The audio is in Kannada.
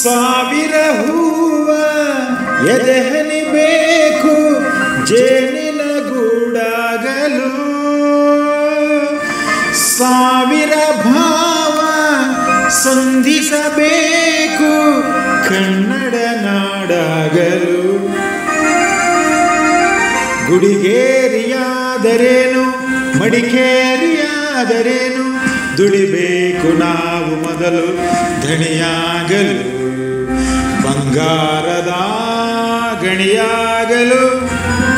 ಸಾವಿರ ಹೂವ ಎದೆಹನಿ ಬೇಕು ಜೇನಿನ ಗೂಡಾಗಲು ಸಾವಿರ ಭಾವ ಸಂಧಿಸಬೇಕು ಕನ್ನಡ ನಾಡಾಗಲು ಗುಡಿಗೇರಿಯಾದರೇನು ಮಡಿಕೇರಿಯಾದರೇನು ದುಡಿಬೇಕು ನಾವು ಮೊದಲು ಧಣಿಯಾಗಲು ಬಂಗಾರದ ಗಣಿಯಾಗಲು